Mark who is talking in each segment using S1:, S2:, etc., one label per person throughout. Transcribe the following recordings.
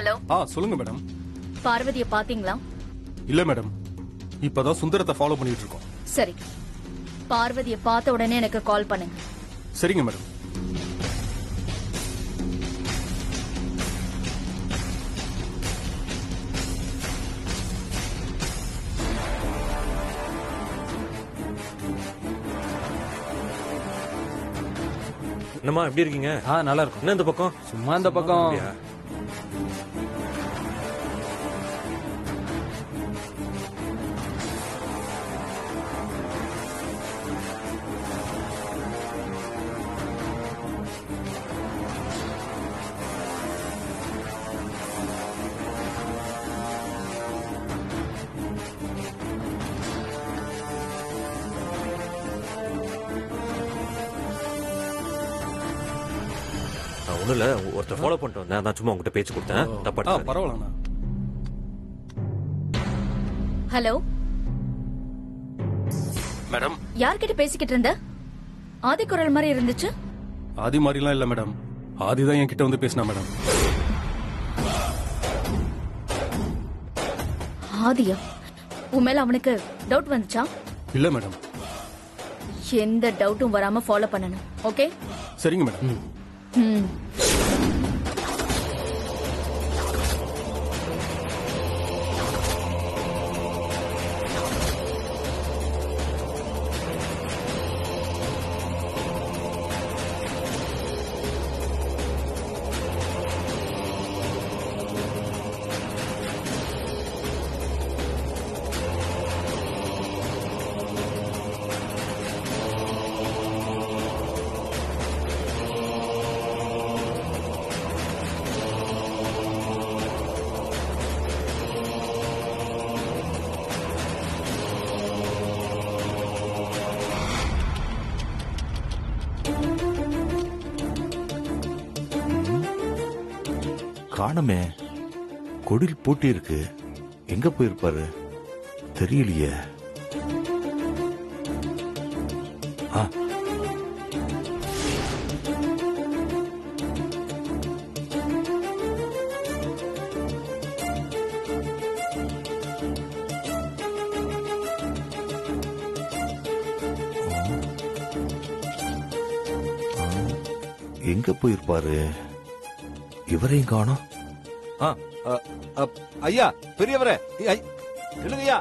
S1: Hello
S2: ஆ சொல்லுங்க madam
S1: பார்வதிய பாத்தீங்களா
S2: இல்ல மேடம் இப்பதான் சுந்தரத்தை ஃபாலோ பண்ணிட்டு இருக்கோம்
S1: சரி பார்வதிய பார்த்த உடனே எனக்கு கால் பண்ணுங்க
S2: சரிங்க மேடம்
S3: என்னம்மா எப்படி இருக்கீங்க
S4: ஆ நல்லா இருக்கும்
S3: என்ன இந்த பக்கம்
S4: சும்மா இந்த பக்கம்
S3: அப்படியா? ஆ, ஒண்ணும் இல்ல ஒருத்தர் ஃபாலோ பண்ணிட்டு வந்தேன் நான் சும்மா உங்ககிட்ட பேச்சு கொடுத்தேன்
S2: ஆ
S3: தப்பா
S2: பரவாயில்லண்ணா
S1: ஹலோ
S2: மேடம்
S1: யார்கிட்ட பேசிக்கிட்டு இருந்த ஆதி குரல் மாதிரி இருந்துச்சு
S2: ஆதி மாதிரிலாம் இல்ல மேடம் ஆதி தான் என்கிட்ட வந்து பேசினா மேடம்
S1: ஆதியா உன் மேல அவனுக்கு டவுட் வந்துச்சா
S2: இல்ல மேடம்
S1: எந்த டவுட்டும் வராம ஃபாலோ பண்ணணும் ஓகே
S2: சரிங்க மேடம்
S1: ம்
S5: காணமே கொடில் பூட்டி இருக்கு எங்க போயிருப்பாரு தெரியலையே ஆ. ஆ. எங்க போயிருப்பாரு இவரையும் காணோம்
S6: ஆ, அ, அ, ஐயா பெரியவரே ஐ, நில்லுங்கய்யா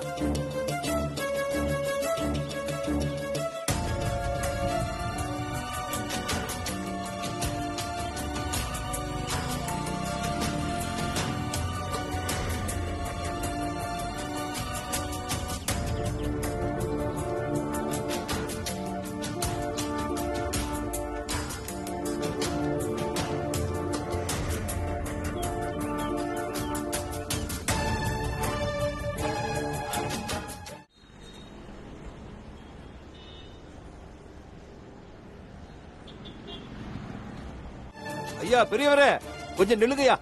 S6: ஐயா பெரியவரே கொஞ்சம் நில்லுங்கய்யா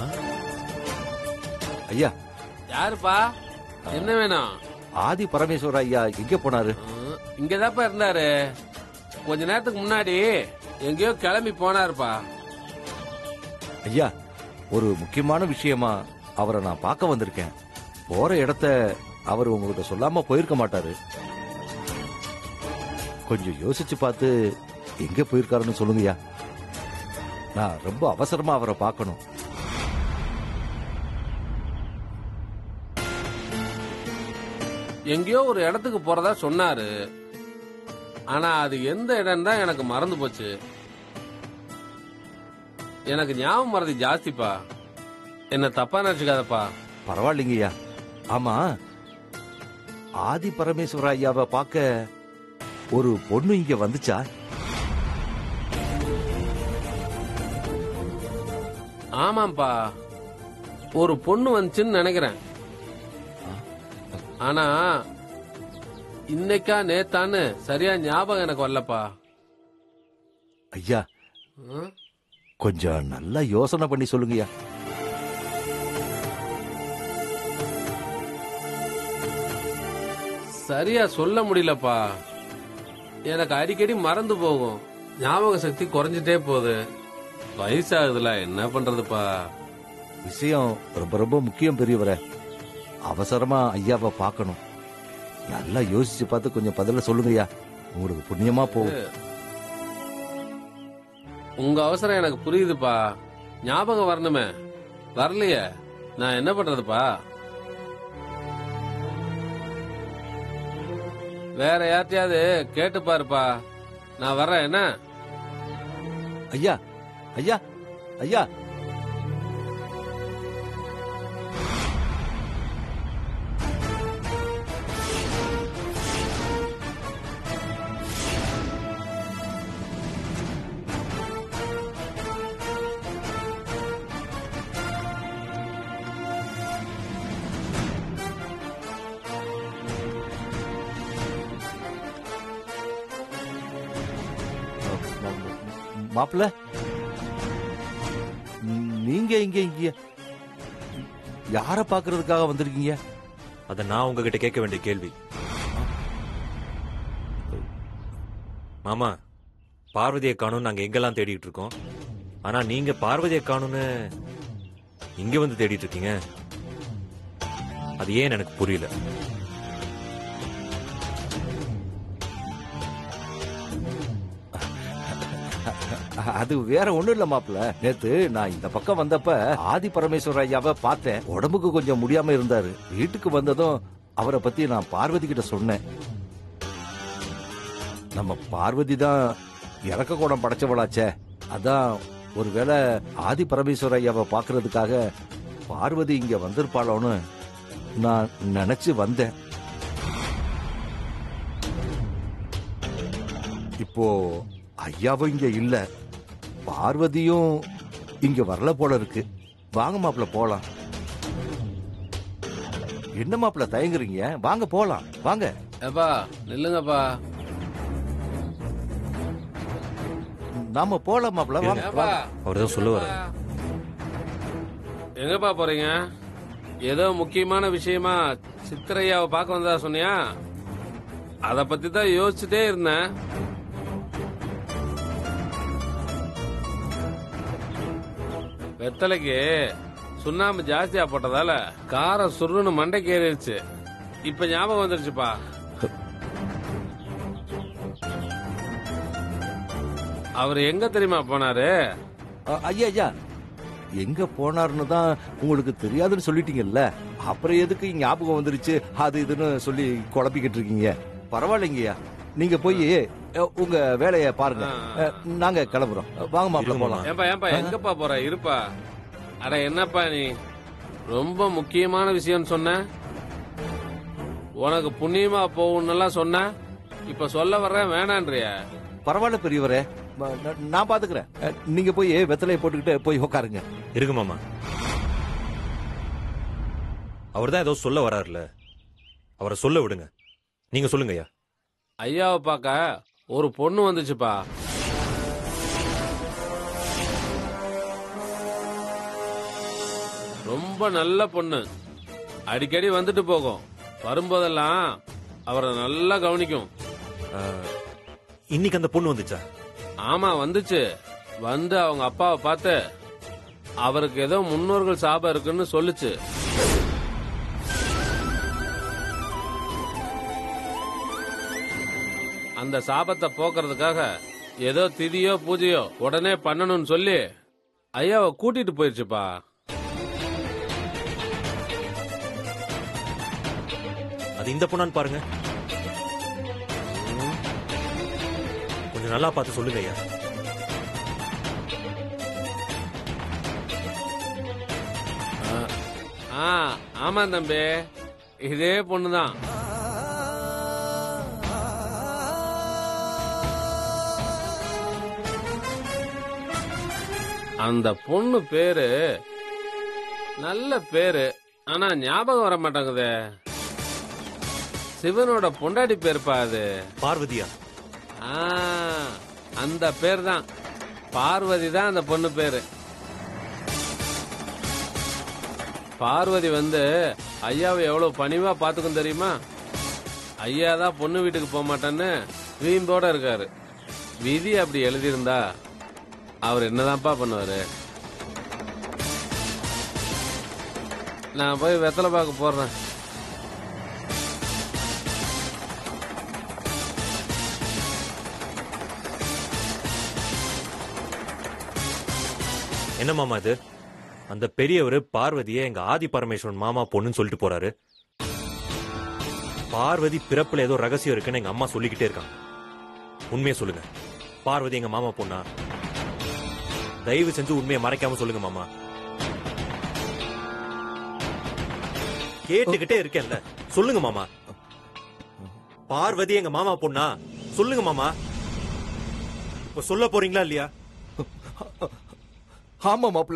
S6: ஐயா
S7: யாருப்பா என்ன வேணும்
S6: ஆதி பரமேஸ்வர ஐயா எங்க போனாரு
S7: ம், இங்கதான்ப்பா இருந்தாரு கொஞ்ச நேரத்துக்கு முன்னாடி எங்கேயோ கிளம்பி போனாருப்பா
S6: ஐயா ஒரு முக்கியமான விஷயமா அவரை நான் பார்க்க வந்திருக்கேன் போற இடத்த அவர் உங்ககிட்ட சொல்லாம போயிருக்க மாட்டாரு கொஞ்சம் யோசிச்சு பார்த்து எங்க போயிருக்காருன்னு சொல்லுங்கய்யா நான் ரொம்ப அவசரமா அவரை பார்க்கணும்
S7: எங்கேயோ ஒரு இடத்துக்கு போறதா சொன்னாரு ஆனா அது எந்த இடம் தான் எனக்கு மறந்து போச்சு எனக்கு ஞாபகம் மறதி ஜாஸ்திப்பா என்ன தப்பா நினைச்சுக்காதப்பா
S6: பரவாயில்லைங்கய்யா ஆமா ஆதி பரமேஸ்வர ஐயாவை பார்க்க ஒரு பொண்ணு இங்க வந்துச்சா
S7: ஆமாப்பா ஒரு பொண்ணு வந்துச்சுன்னு நினைக்கிறேன் ஆனா இன்னைக்கா நேத்தான்னு சரியா ஞாபகம் எனக்கு வரலப்பா
S6: ஐயா
S7: ம்?
S6: கொஞ்சம் நல்லா யோசனை பண்ணி சொல்லுங்கய்யா
S7: சரியா சொல்ல முடியலப்பா எனக்கு அடிக்கடி மறந்து போகும் ஞாபக சக்தி குறைஞ்சிட்டே போகுது வயசாகுதுல என்ன பண்றதுப்பா
S6: விஷயம் ரொம்ப ரொம்ப முக்கியம் பெரியவரே அவசரமா ஐயாவை பார்க்கணும் நல்லா யோசிச்சு பார்த்து கொஞ்சம் பதில சொல்லுங்கய்யா உங்களுக்கு புண்ணியமா போகும்
S7: உங்க அவசரம் எனக்கு புரியுதுப்பா ஞாபகம் வரணுமே வரலையே நான் என்ன பண்றதுப்பா வேற யார்ட்டையாவது கேட்டு பாருப்பா நான் வர்றேன் என்ன
S6: ஐயா ஐயா ஐயா மாப்பிள்ள நீங்க இங்க இங்க யார பாக்குறதுக்காக வந்திருக்கீங்க
S3: அதை நான் உங்ககிட்ட கேட்க வேண்டிய கேள்வி மாமா பார்வதியை காணும் நாங்க எங்கெல்லாம் தேடிட்டு இருக்கோம் ஆனா நீங்க பார்வதியை காணும்னு இங்க வந்து தேடிட்டு இருக்கீங்க அது ஏன் எனக்கு புரியல
S6: அது வேற ஒண்ணும் இல்ல மாப்பிள்ள நேத்து நான் இந்த பக்கம் வந்தப்ப ஆதி பரமேஸ்வர ஐயாவை பார்த்தேன் உடம்புக்கு கொஞ்சம் முடியாம இருந்தாரு வீட்டுக்கு வந்ததும் அவரை பத்தி நான் பார்வதி கிட்ட சொன்னேன் நம்ம பார்வதி தான் இறக்க குடம் படைச்சவளாச்சே அதான் ஒருவேளை ஆதி பரமேஸ்வர ஐயாவை பாக்குறதுக்காக பார்வதி இங்க வந்திருப்பாளோன்னு நான் நினைச்சு வந்தேன் இப்போ ஐயாவும் இங்க இல்ல பார்வதியும் இங்க வரல போல இருக்கு வாங்க மாப்பிள்ள போலாம் என்ன மாப்பிள்ள தயங்குறீங்க வாங்க போலாம் வாங்க
S7: ஏப்பா நில்லுங்கப்பா
S6: நாம போலாம் மாப்பிள்ள வாங்க
S7: ஏப்பா
S3: அவர் தான் சொல்ல வர
S7: எங்கப்பா போறீங்க ஏதோ முக்கியமான விஷயமா சித்திரையாவை பார்க்க வந்ததா சொன்னியா அத பத்தி தான் யோசிச்சுட்டே இருந்தேன் வெத்தலைக்கு சுண்ணாம்பு ஜாஸ்தியா போட்டதால காரம் சுருன்னு மண்டைக்கு ஏறிடுச்சு இப்ப ஞாபகம் வந்துருச்சுப்பா அவர் எங்க தெரியுமா போனாரு
S6: அ- ஐயா ஐயா எங்க போனாருன்னு தான் உங்களுக்கு தெரியாதுன்னு சொல்லிட்டீங்கல்ல அப்புறம் எதுக்கு இங்க ஞாபகம் வந்துருச்சு அது இதுன்னு சொல்லி குழப்பிக்கிட்டு இருக்கீங்க பரவாயில்லைங்கய்யா நீங்க போய் அ, உங்க வேலைய பாருங்க அ, நாங்க கிளம்புறோம் வாங்க மாப்பிள்ள
S3: இருங்க
S6: போலாம்
S7: ஏன்பா ஏன்பா எங்கப்பா போற இருப்பா அட என்னப்பா நீ ரொம்ப முக்கியமான விஷயம் சொன்ன உனக்கு புண்ணியமா போகணும்லாம் சொன்ன இப்ப சொல்ல வர்றேன் வேணான்றிய
S6: பரவாயில்ல பெரியவரே ம- ந- நான் பாத்துக்கிறேன் அ, நீங்க போய் வெத்தலையை போட்டுக்கிட்டு போய் உட்காருங்க
S3: இருக்கு மாமா அவர் தான் ஏதோ சொல்ல வராருல அவரை சொல்ல விடுங்க நீங்க சொல்லுங்க ஐயா
S7: ஐயாவை பார்க்க ஒரு பொண்ணு வந்துச்சுப்பா ரொம்ப நல்ல பொண்ணு அடிக்கடி வந்துட்டு போகும் வரும்போதெல்லாம் அவரை நல்லா கவனிக்கும்
S3: ஆஹ், இன்னைக்கு அந்த பொண்ணு வந்துச்சா
S7: ஆமா வந்துச்சு வந்து அவங்க அப்பாவை பார்த்து அவருக்கு ஏதோ முன்னோர்கள் சாபம் இருக்குன்னு சொல்லுச்சு அந்த சாபத்தை போக்குறதுக்காக ஏதோ திதியோ பூஜையோ உடனே பண்ணணும்னு சொல்லி ஐயாவை கூட்டிட்டு போயிருச்சுப்பா
S3: அது இந்த பொண்ணான்னு பாருங்க கொஞ்சம் நல்லா பார்த்து சொல்லுங்க ஐயா
S7: ஆ ஆமா தம்பி இதே பொண்ணுதான் அந்த பொண்ணு பேரு நல்ல பேரு ஆனா ஞாபகம் வர மாட்டேங்குதே சிவனோட பொண்டாட்டி பேருப்பா அது
S3: பார்வதியா
S7: ஆ, அந்த பேர் தான் பார்வதி தான் அந்த பொண்ணு பேரு பார்வதி வந்து ஐயாவை எவ்வளவு பணிவா பாத்துக்கும் தெரியுமா ஐயா தான் பொண்ணு வீட்டுக்கு போக மாட்டேன்னு வீம்போட இருக்காரு விதி அப்படி எழுதியிருந்தா அவர் என்னதான்ப்பா பண்ணுவாரு நான் போய் வெத்தலை பாக்க போடுறேன்
S3: என்ன மாமா இது அந்த பெரியவர் பார்வதியை எங்க ஆதி பரமேஸ்வரன் மாமா பொண்ணுன்னு சொல்லிட்டு போறாரு பார்வதி பிறப்புல ஏதோ ரகசியம் இருக்குன்னு எங்க அம்மா சொல்லிக்கிட்டே இருக்காங்க உண்மையை சொல்லுங்க பார்வதி எங்க மாமா பொண்ணா தயவு செஞ்சு உண்மையை மறைக்காம சொல்லுங்க மாமா கேட்டுக்கிட்டே இருக்கேன்ல சொல்லுங்க மாமா பார்வதி எங்க மாமா பொண்ணா சொல்லுங்க மாமா இப்ப சொல்ல போறீங்களா இல்லையா
S6: ஆமா மாப்பிள்ள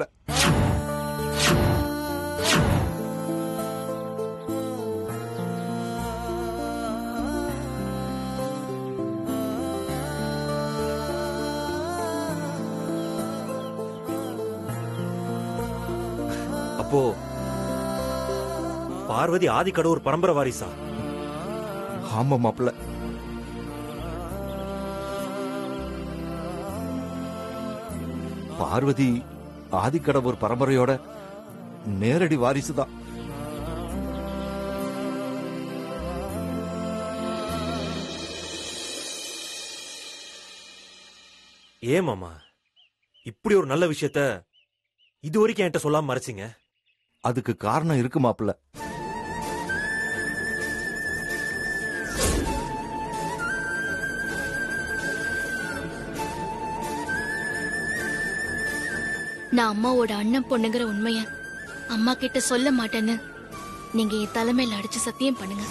S3: அப்போ பார்வதி ஆதிக்கடவுர் பரம்பரை வாரிசா
S6: ஆமா மாப்பிள்ள பார்வதி ஆதிக்கடவுர் பரம்பரையோட நேரடி வாரிசுதான்
S3: ஏன் மாமா இப்படி ஒரு நல்ல விஷயத்த இது வரைக்கும் என்கிட்ட சொல்லாம மறைச்சிங்க
S6: அதுக்கு காரணம் இருக்கு மாப்பிள்ள
S1: நான் அம்மாவோட அண்ணன் பொண்ணுங்கிற உண்மைய அம்மா கிட்ட சொல்ல மாட்டேன்னு நீங்க என் தலைமையில அடிச்சு சத்தியம் பண்ணுங்க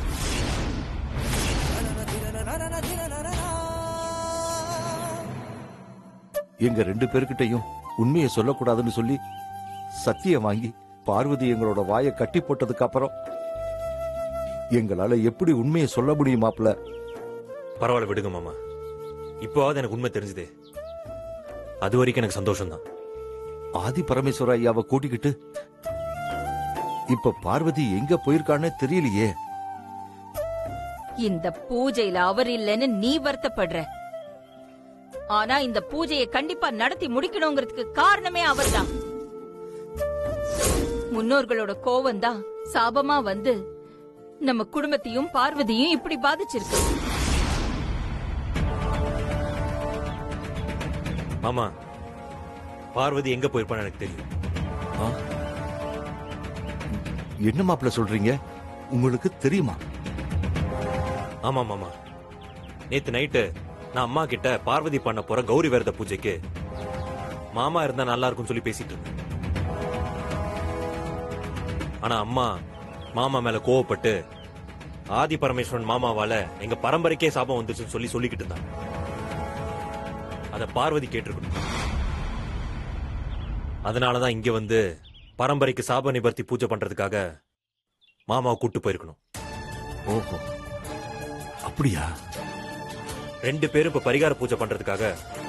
S6: எங்க ரெண்டு பேர்கிட்டயும் உண்மையை சொல்லக்கூடாதுன்னு சொல்லி சத்தியம் வாங்கி பார்வதி எங்களோட வாயை கட்டி போட்டதுக்கு அப்புறம் எங்களால எப்படி உண்மையை சொல்ல முடியும் மாப்பிள்ள
S3: பரவாயில்ல விடுங்க மாமா இப்போவாது எனக்கு உண்மை தெரிஞ்சுதே அது வரைக்கும் எனக்கு சந்தோஷம் தான்
S6: ஆதி பரமேஸ்வர ஐயாவை கூட்டிக்கிட்டு இப்ப பார்வதி எங்க போயிருக்கான்னு தெரியலையே
S4: இந்த பூஜையில அவர் இல்லைன்னு நீ வருத்தப்படுற ஆனா இந்த பூஜையை கண்டிப்பா நடத்தி முடிக்கணுங்கிறதுக்கு காரணமே அவர்தான் முன்னோர்களோட கோவம் தான் சாபமா வந்து நம்ம குடும்பத்தையும் பார்வதியும் இப்படி பாதிச்சிருக்கு
S3: மாமா பார்வதி எங்க போயிருப்பான்னு எனக்கு தெரியும்
S6: என்ன மாப்பிள்ள சொல்றீங்க உங்களுக்கு தெரியுமா
S3: ஆமா மாமா நேத்து நைட்டு நான் அம்மா கிட்ட பார்வதி பண்ண போற கௌரி விரத பூஜைக்கு மாமா இருந்தா நல்லா இருக்கும்னு சொல்லி பேசிட்டு இருந்தேன் ஆனா அம்மா மாமா மேல கோவப்பட்டு ஆதி பரமேஸ்வரன் மாமாவால எங்க பரம்பரைக்கே சாபம் வந்துச்சுன்னு சொல்லி சொல்லிக்கிட்டு இருந்தாங்க அத பார்வதி கேட்டிருக்கணும் அதனாலதான் இங்க வந்து பரம்பரைக்கு சாப நிவர்த்தி பூஜை பண்றதுக்காக மாமாவை கூட்டு போயிருக்கணும்
S6: ஓஹோ அப்படியா
S3: ரெண்டு பேரும் இப்ப பரிகார பூஜை பண்றதுக்காக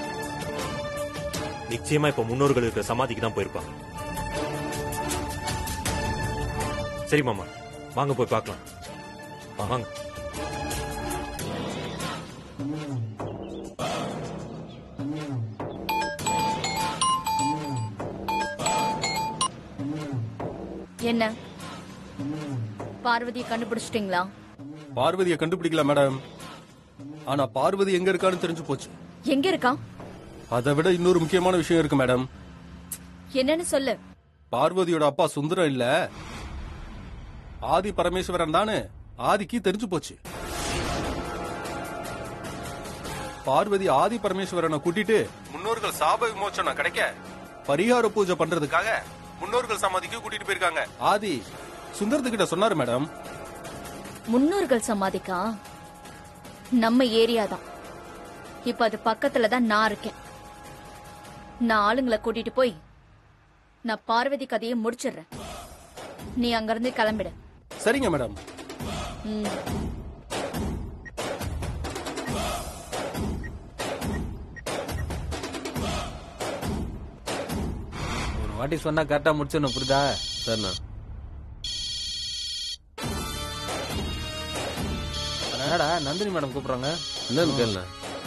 S3: நிச்சயமா இப்ப முன்னோர்கள் இருக்கிற சமாதிக்கு தான் போயிருப்பாங்க சரி மாமா வாங்க போய் பார்க்கலாம் வாங்க
S1: என்ன பார்வதியை கண்டுபிடிச்சிட்டீங்களா
S2: பார்வதியை கண்டுபிடிக்கல மேடம் ஆனா பார்வதி எங்க இருக்கான்னு தெரிஞ்சு போச்சு
S1: எங்க இருக்கா
S2: அதை விட இன்னொரு முக்கியமான விஷயம் இருக்கு மேடம்
S1: என்னன்னு சொல்லு
S2: பார்வதியோட அப்பா சுந்தரம் இல்ல ஆதி பரமேஸ்வரன் தானே ஆதிக்கு தெரிஞ்சு போச்சு பார்வதி ஆதி பரமேஸ்வரனை கூட்டிட்டு முன்னோர்கள் சாப விமோச்சனம் கிடைக்க பரிகார பூஜை பண்றதுக்காக முன்னோர்கள் சமாதிக்கு கூட்டிட்டு போயிருக்காங்க ஆதி சுந்தரத்துக்கிட்ட சொன்னாரு மேடம்
S1: முன்னோர்கள் சமாதிக்கா நம்ம ஏரியா தான் இப்ப அது பக்கத்துல தான் நான் இருக்கேன் நான் ஆளுங்களை கூட்டிட்டு போய் நான் பார்வதி கதையை முடிச்சிடுறேன் நீ அங்கிருந்து கிளம்பிடு
S2: சரிங்க மேடம்
S1: ம்.
S8: ஒரு வாட்டி சொன்னா கரெக்டா முடிச்சிடணும் புரியுதா
S7: சரிண்ணா
S8: என்னடா நந்தினி மேடம் கூப்பிடுறாங்க
S7: என்னன்னு கேளுண்ணா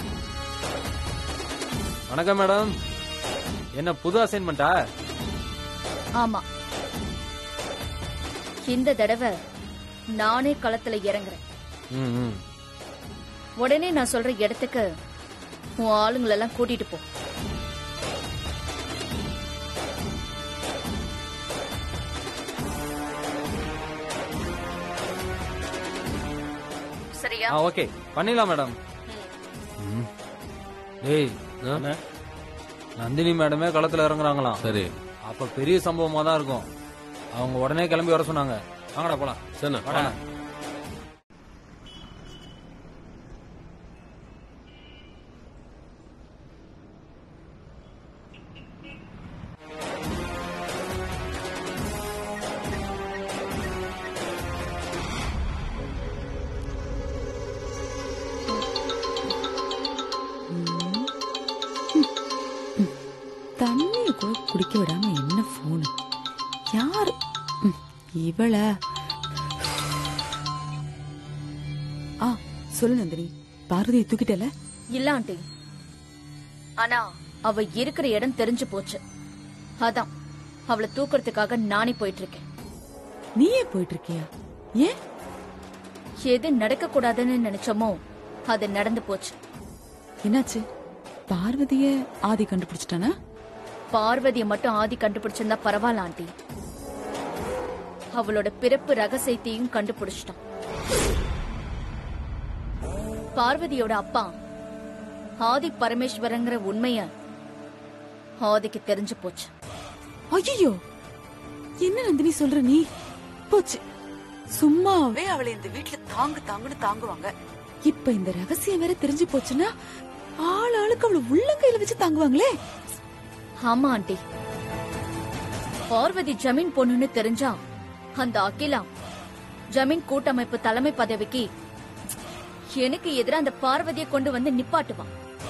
S8: வணக்கம் மேடம் என்ன புது அசைன்மெண்டா
S1: ஆமா இந்த தடவை நானே களத்துல இறங்குறேன்
S7: ம், ம்.
S1: உடனே நான் சொல்ற இடத்துக்கு உன் ஆளுங்களெல்லாம் கூட்டிட்டு போ சரியா
S8: ஆ ஓகே பண்ணிடலாம் மேடம் டேய்
S7: ஆ?
S8: என்ன? நந்தினி மேடமே களத்துல இறங்குறாங்களாம்
S7: சரி
S8: அப்ப பெரிய சம்பவமா தான் இருக்கும் அவங்க உடனே கிளம்பி வர சொன்னாங்க வாங்கடா போலாம்
S7: சரிண்ணா
S8: வாடா.
S9: தண்ணிய கூட குடிக்க விடாம என்ன போனு யாரு ம், இவள ஆ சொல்லு நந்தினி பார்வதியை தூக்கிட்டல
S1: இல்ல ஆண்டி ஆனா அவ இருக்கிற இடம் தெரிஞ்சு போச்சு அதான் அவளை தூக்குறதுக்காக நானே போயிட்டு இருக்கேன்
S9: நீயே போயிட்டு இருக்கியா ஏன்
S1: எது நடக்க கூடாதுன்னு நினைச்சோமோ அது நடந்து போச்சு
S9: என்னாச்சு பார்வதிய ஆதி கண்டுபிடிச்சிட்டானா
S1: பார்வதிய மட்டும் ஆதி கண்டுபிடிச்சிருந்தா பரவாயில்ல ஆண்டி அவளோட பிறப்பு ரகசியத்தையும் கண்டுபிடிச்சிட்டான் பார்வதியோட அப்பா ஆதி பரமேஸ்வரங்கிற உண்மைய ஆதிக்கு தெரிஞ்சு போச்சு
S9: ஐயோ என்ன நந்தினி சொல்ற நீ போச்சு சும்மாவே அவளை இந்த வீட்டுல தாங்கு தாங்குன்னு தாங்குவாங்க இப்ப இந்த ரகசியம் வேற தெரிஞ்சு போச்சுன்னா ஆள் ஆளுக்கு அவளை உள்ளங்கையில வச்சு தாங்குவாங்களே
S1: ஆமா ஆண்டி பார்வதி ஜமீன் பொண்ணுன்னு தெரிஞ்சா அந்த அகிலா ஜமீன் கூட்டமைப்பு தலைமை பதவிக்கு எனக்கு எதிரா அந்த பார்வதியை கொண்டு வந்து நிப்பாட்டுவான்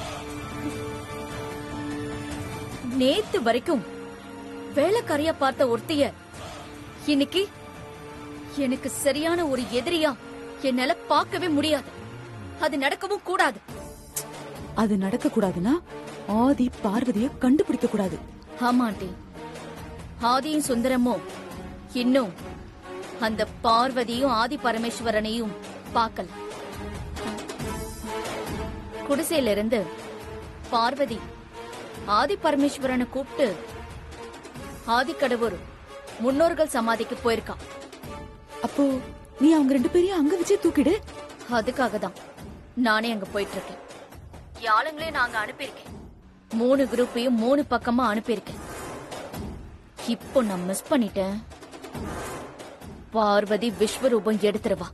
S1: நேத்து வரைக்கும் வேலைக்காரியா பார்த்த ஒருத்திய இன்னைக்கு எனக்கு சரியான ஒரு எதிரியா என்னால பார்க்கவே முடியாது அது நடக்கவும் கூடாது
S9: அது நடக்க கூடாதுன்னா ஆதி பார்வதிய கண்டுபிடிக்க கூடாது
S1: ஆமா ஆண்டி ஆதியும் சுந்தரமும் இன்னும் அந்த பார்வதியும் ஆதி பரமேஸ்வரனையும் பார்க்கல குடிசையில இருந்து பார்வதி ஆதி பரமேஸ்வரனை கூப்பிட்டு ஆதிக்கடவுர் முன்னோர்கள் சமாதிக்கு போயிருக்கான்
S9: அப்போ நீ அவங்க ரெண்டு பேரையும் அங்க வச்சே தூக்கிடு
S1: அதுக்காக தான் நானே அங்க போயிட்டு இருக்கேன் யாளுங்களே நாங்க அனுப்பியிருக்கேன் மூணு குரூப்பையும் மூணு பக்கமா அனுப்பியிருக்கேன் இப்போ நான் மிஸ் பண்ணிட்டேன் பார்வதி விஸ்வரூபம் எடுத்துருவா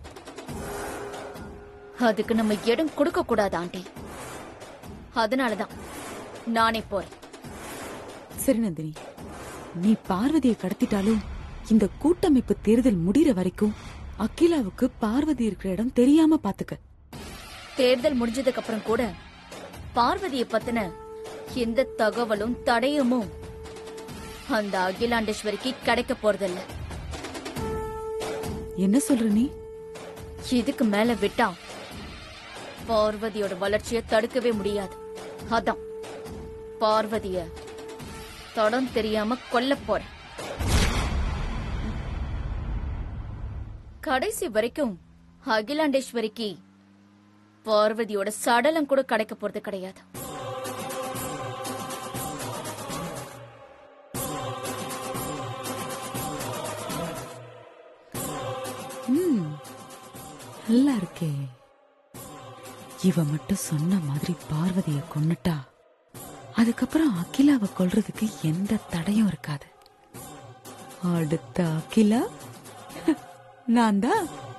S1: அதுக்கு நம்ம இடம் கொடுக்க கூடாது ஆண்டி அதனாலதான் நானே போறேன்
S9: சரி நந்தினி நீ பார்வதியை கடத்திட்டாலும் இந்த கூட்டமைப்பு தேர்தல் முடிகிற வரைக்கும் அகிலாவுக்கு பார்வதி இருக்கிற இடம் தெரியாம பாத்துக்க
S1: தேர்தல் முடிஞ்சதுக்கு அப்புறம் கூட பார்வதியை பத்தின எந்த தகவலும் தடயமும் அந்த அகிலாண்டேஸ்வரிக்கு கிடைக்க போறதில்ல
S9: என்ன சொல்ற நீ
S1: இதுக்கு மேல விட்டா பார்வதியோட வளர்ச்சியை தடுக்கவே முடியாது அதான் பார்வதிய தடம் தெரியாம கொல்ல போறேன் கடைசி வரைக்கும் அகிலாண்டேஸ்வரிக்கு பார்வதியோட சடலம் கூட கிடைக்க போறது கிடையாது
S9: ம், நல்லா இருக்கே இவ மட்டும் சொன்ன மாதிரி பார்வதிய கொன்னுட்டா அதுக்கப்புறம் அகிலாவை கொல்றதுக்கு எந்த தடையும் இருக்காது அடுத்த அகிலா நான் தான்